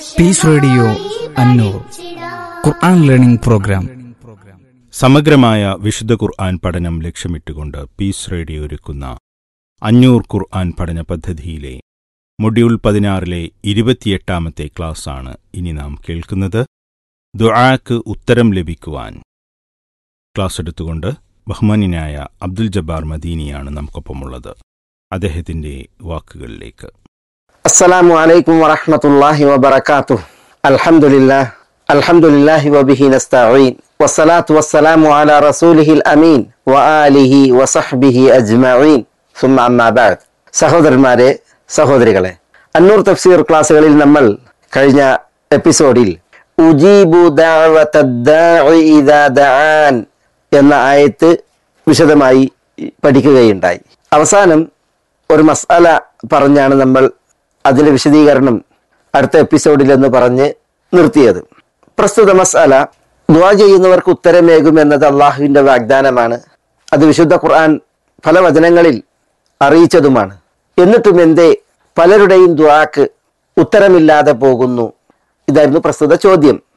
piece radio Annur Quran learning programme സമഗ്രമായ വിശുദ്ധ ഖുർആൻ പഠനം ലക്ഷ്യമിട്ടുകൊണ്ട് പീസ് റേഡിയോ ഒരുക്കുന്ന അഞ്ഞൂർ ഖുർആൻ പഠന പദ്ധതിയിലെ മൊഡ്യൂൾ പതിനാറിലെ ഇരുപത്തിയെട്ടാമത്തെ ക്ലാസ്സാണ് ഇനി നാം കേൾക്കുന്നത് ദുആക്ക് ഉത്തരം ലഭിക്കുവാൻ ക്ലാസ് എടുത്തുകൊണ്ട് ബഹ്മാനിനായ അബ്ദുൽ ജബ്ബാർ മദീനിയാണ് നമുക്കൊപ്പമുള്ളത് അദ്ദേഹത്തിന്റെ വാക്കുകളിലേക്ക് السلام عليكم ورحمة الله وبركاته الحمد لله الحمد لله وبه نستعين والصلاة والسلام على رسوله الأمين وآله وصحبه أجمعين ثم أما بعد സഹോദരന്മാരെ സഹോദരികളെ അന്നൂർ തഫ്സീർ ക്ലാസ്സുകളിൽ നമ്മൾ കഴിഞ്ഞ എപ്പിസോഡിൽ ഉജീബു ദഅവത്തദ്ദാഇ ഇദാ ദആൻ എന്ന ആയത്ത് വിശദമായി പഠിക്കുകയുണ്ടായി അവസാനം ഒരു മസാല പറഞ്ഞാണ് നമ്മൾ അതിന്റെ വിശദീകരണം അടുത്ത എപ്പിസോഡിൽ എന്ന് പറഞ്ഞ് നിർത്തിയത് പ്രസ്തുത മസാല ദുആ ചെയ്യുന്നവർക്ക് ഉത്തരമേകുമെന്നത് അള്ളാഹുവിന്റെ വാഗ്ദാനമാണ് അത് വിശുദ്ധ ഖുർആൻ പല വചനങ്ങളിൽ അറിയിച്ചതുമാണ് എന്നിട്ടും എന്തേ പലരുടെയും ദുആക്ക് ഉത്തരമില്ലാതെ പോകുന്നു ഇതായിരുന്നു പ്രസ്തുത ചോദ്യം